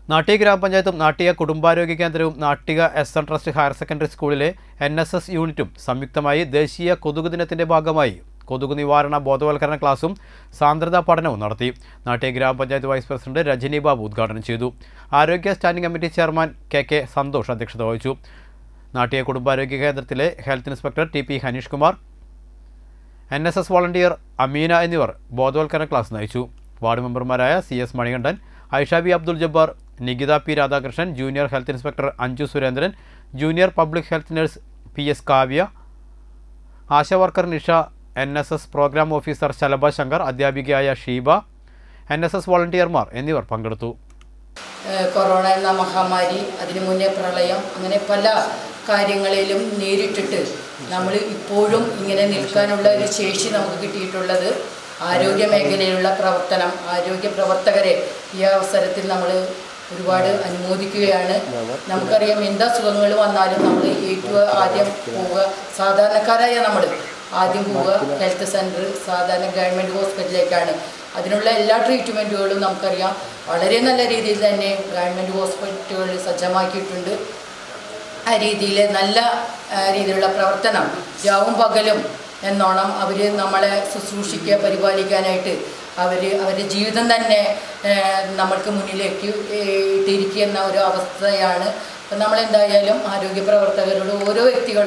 നാട്ടിക ഗ്രാമപഞ്ചായത്തും നാട്ടിക കുടുംബാരോഗ്യ കേന്ദ്രവും Nattika S N trust higher secondary സ്കൂളിലെ എൻ എസ് എസ് യൂണിറ്റും സംയുക്തമായി ദേശീയ കൊതുക് ദിനത്തിന്റെ ഭാഗമായി കൊതുക് നിവാരണ ബോധവൽക്കരണ ക്ലാസും സാന്ദ്രതാ പഠനവും നടത്തി നാട്ടിക ഗ്രാമപഞ്ചായത്ത് വൈസ് പ്രസിഡന്റ് രജനി ബാബു ഉദ്ഘാടനം ചെയ്തു ആരോഗ്യ standing committee chairman K K Santhosh അധ്യക്ഷത വഹിച്ചു നാട്ടിക കുടുംബാരോഗ്യ കേന്ദ്രത്തിലെ health inspector T P Hanish Kumar N S S volunteer Ameena എന്നിവർ ബോധവൽക്കരണ ക്ലാസ് നയിച്ചു വാർഡ് മെമ്പർമാരായ C S Manikandan Aisha B Abdul Jabbar Nikitha P Radhakrishnan junior health inspector Anju Surendran junior public health nurse P S Kavya ASHA worker Nisha N S S program officer Shalabha Shankar അധ്യാപികയായ Sheeba N S S വോളണ്ടിയർമാർ എന്നിവർ പങ്കെടുത്തു ഏഹ് corona എന്ന മഹാമാരി അതിനു മുന്നേ പ്രളയം അങ്ങനെ പല കാര്യങ്ങളിലും നേരിട്ടിട്ട് നമ്മൾ ഇപ്പോഴും ഇങ്ങനെ നിൽക്കാനുള്ള ഒരു ശേഷി നമുക്ക് കിട്ടിയിട്ടുള്ളത് ആരോഗ്യ മേഖലയിലുള്ള പ്രവർത്തനം ആരോഗ്യ പ്രവർത്തകരെ ഈ അവസരത്തിൽ നമ്മൾ ഒരുപാട് അനുമോദിക്കുകയാണ് നമുക്കറിയാം എന്ത് അസുഖങ്ങൾ വന്നാലും നമ്മൾ ഏറ്റവും ആദ്യം പോവുക സാധാരണക്കാരായ നമ്മൾ ആദ്യം പോവുക ഹെൽത്ത് സെൻറ്റർ സാധാരണ ഗവൺമെൻറ് ഹോസ്പിറ്റലിലേക്കാണ് അതിനുള്ള എല്ലാ ട്രീറ്റ്മെൻറ്റുകളും നമുക്കറിയാം വളരെ നല്ല രീതിയിൽ തന്നെ ഗവൺമെൻറ് ഹോസ്പിറ്റലുകൾ സജ്ജമാക്കിയിട്ടുണ്ട് ആ രീതിയിൽ നല്ല ആ, രീതിയിലുള്ള പ്രവർത്തനം രാവും പകലും എന്നോണം അവർ നമ്മളെ ശുശ്രൂഷിക്കുക പരിപാലിക്കാനായിട്ട് അവർ അവരുടെ ജീവിതം തന്നെ ആ, നമ്മൾക്ക് മുന്നിലേക്ക് ഏ, ഇട്ടിരിക്കുന്ന ഒരു അവസ്ഥയാണ് അപ്പം നമ്മളെന്തായാലും ആരോഗ്യ പ്രവർത്തകരോട് ഓരോ വ്യക്തികളും